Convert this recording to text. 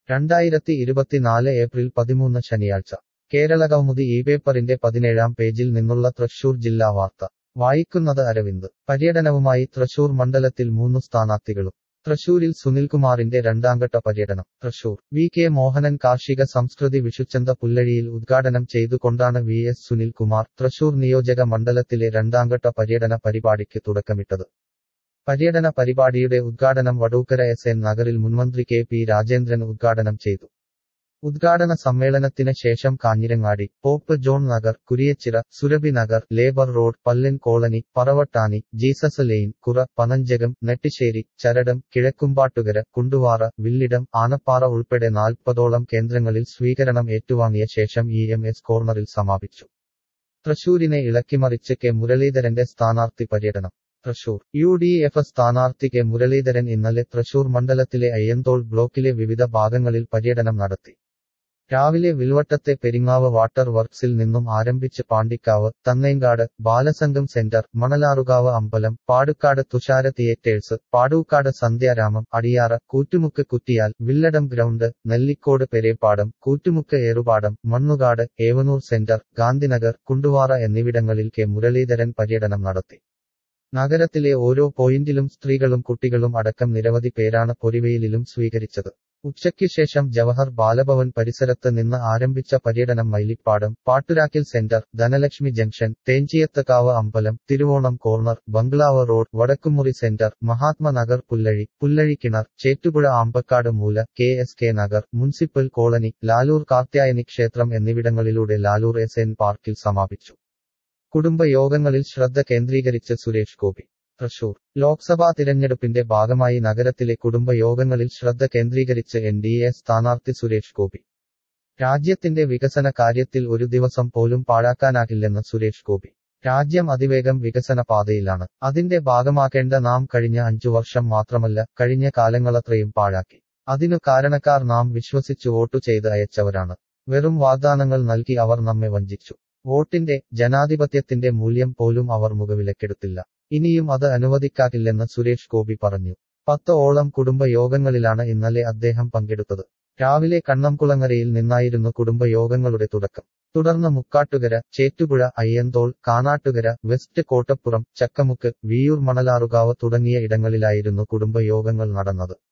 രണ്ടായിരത്തി ഇരുപത്തിനാല് ഏപ്രിൽ പതിമൂന്ന് ശനിയാഴ്ച കേരള കൗമുദി ഈ പേപ്പറിന്റെ പതിനേഴാം പേജിൽ നിന്നുള്ള തൃശൂർ ജില്ലാ വാർത്ത വായിക്കുന്നത് അരവിന്ദ് പര്യടനവുമായി തൃശൂർ മണ്ഡലത്തിൽ മൂന്നു സ്ഥാനാർത്ഥികളും തൃശൂരിൽ സുനിൽകുമാറിന്റെ രണ്ടാംഘട്ട പര്യടനം തൃശൂർ വി കെ മോഹനൻ കാർഷിക സംസ്കൃതി വിഷുച്ചന്ത പുല്ലഴിയിൽ ഉദ്ഘാടനം ചെയ്തുകൊണ്ടാണ് വി എസ് സുനിൽകുമാർ തൃശൂർ നിയോജക മണ്ഡലത്തിലെ രണ്ടാംഘട്ട പര്യടന പരിപാടിക്ക് തുടക്കമിട്ടത് പര്യടന പരിപാടിയുടെ ഉദ്ഘാടനം വടൂക്കര എസ് എൻ നഗറിൽ മുൻമന്ത്രി കെ പി രാജേന്ദ്രൻ ഉദ്ഘാടനം ചെയ്തു ഉദ്ഘാടന സമ്മേളനത്തിന് ശേഷം Kanjirangadi Pope John Nagar Kuriachira Surabhi Nagar labour road Pallan colony Paravattani Jesus lane Kura Panenchakam Nettissery ചരടം Kizhakkumpattukara കുണ്ടുവാറ വില്ലിടം Anappara ഉൾപ്പെടെ നാൽപ്പതോളം കേന്ദ്രങ്ങളിൽ സ്വീകരണം ഏറ്റുവാങ്ങിയ ശേഷം ഇ എം എസ് കോർണറിൽ സമാപിച്ചു തൃശൂരിനെ ഇളക്കിമറിച്ച് കെ മുരളീധരന്റെ സ്ഥാനാർത്ഥി പര്യടനം തൃശൂർ യു ഡി എഫ് സ്ഥാനാർത്ഥി കെ മുരളീധരൻ ഇന്നലെ തൃശൂർ മണ്ഡലത്തിലെ അയ്യന്തോൾ ബ്ലോക്കിലെ വിവിധ ഭാഗങ്ങളിൽ പര്യടനം നടത്തി രാവിലെ വിൽവട്ടത്തെ പെരിങ്ങാവ് വാട്ടർ വർക്സിൽ നിന്നും ആരംഭിച്ച് പാണ്ടിക്കാവ് തന്നേങ്കാട് ബാലസംഘം സെന്റർ മണലാറുകാവ് അമ്പലം Padukkad Thushara theatres Padukkad Sandhyaramam Adiyara Koottumukku Kuttiyal Villadam ground Nellikode Perepadam Koottumukku Erupadam Mannukad Evanur centre Gandhinagar Kunduvara എന്നിവിടങ്ങളിൽ കെ മുരളീധരൻ പര്യടനം നടത്തി നഗരത്തിലെ ഓരോ പോയിന്റിലും സ്ത്രീകളും കുട്ടികളും അടക്കം നിരവധി പേരാണ് പൊരിവെയിലും സ്വീകരിച്ചത് ഉച്ചയ്ക്കു ശേഷം ജവഹർ ബാലഭവൻ പരിസരത്ത് നിന്ന് ആരംഭിച്ച പര്യടനം മൈലിപ്പാടം പാട്ടുരാക്കിൽ സെന്റർ ധനലക്ഷ്മി ജംഗ്ഷൻ തേഞ്ചിയത്തക്കാവ് അമ്പലം Thiruvonam corner bungalow road Vadakkumuri centre Mahatmanagar Pullazhi Pullazhi കിണർ ചേറ്റുപുഴ ആമ്പക്കാട് മൂല K S K Nagar municipal colony Laloor Karthyayani ക്ഷേത്രം എന്നിവിടങ്ങളിലൂടെ ലാലൂർ എസ് എൻ പാർക്കിൽ സമാപിച്ചു കുടുംബയോഗങ്ങളിൽ ശ്രദ്ധ കേന്ദ്രീകരിച്ച് സുരേഷ് ഗോപി തൃശൂർ ലോക്സഭാ തിരഞ്ഞെടുപ്പിന്റെ ഭാഗമായി നഗരത്തിലെ കുടുംബയോഗങ്ങളിൽ ശ്രദ്ധ കേന്ദ്രീകരിച്ച് എൻ ഡി എ സ്ഥാനാർത്ഥി സുരേഷ് ഗോപി രാജ്യത്തിന്റെ വികസന കാര്യത്തിൽ ഒരു ദിവസം പോലും പാഴാക്കാനാകില്ലെന്ന് സുരേഷ് ഗോപി രാജ്യം അതിവേഗം വികസന പാതയിലാണ് അതിന്റെ ഭാഗമാക്കേണ്ട നാം കഴിഞ്ഞ അഞ്ചു വർഷം മാത്രമല്ല കഴിഞ്ഞ കാലങ്ങളത്രയും പാഴാക്കി അതിനു കാരണക്കാർ നാം വിശ്വസിച്ചു വോട്ടു ചെയ്ത് അയച്ചവരാണ് വെറും വാഗ്ദാനങ്ങൾ നൽകി അവർ നമ്മെ വഞ്ചിച്ചു വോട്ടിന്റെ ജനാധിപത്യത്തിന്റെ മൂല്യം പോലും അവർ മുഖവിലക്കെടുത്തില്ല ഇനിയും അത് അനുവദിക്കാകില്ലെന്ന് സുരേഷ് ഗോപി പറഞ്ഞു പത്ത് ഓളം കുടുംബയോഗങ്ങളിലാണ് ഇന്നലെ അദ്ദേഹം പങ്കെടുത്തത് രാവിലെ കണ്ണംകുളങ്ങരയിൽ നിന്നായിരുന്നു കുടുംബയോഗങ്ങളുടെ തുടക്കം തുടർന്ന് മുക്കാട്ടുകര ചേറ്റുപുഴ അയ്യന്തോൾ കാനാട്ടുകര വെസ്റ്റ് കോട്ടപ്പുറം ചക്കമുക്ക് വിയൂർ മണലാറുകാവ് തുടങ്ങിയ ഇടങ്ങളിലായിരുന്നു കുടുംബയോഗങ്ങൾ നടന്നത്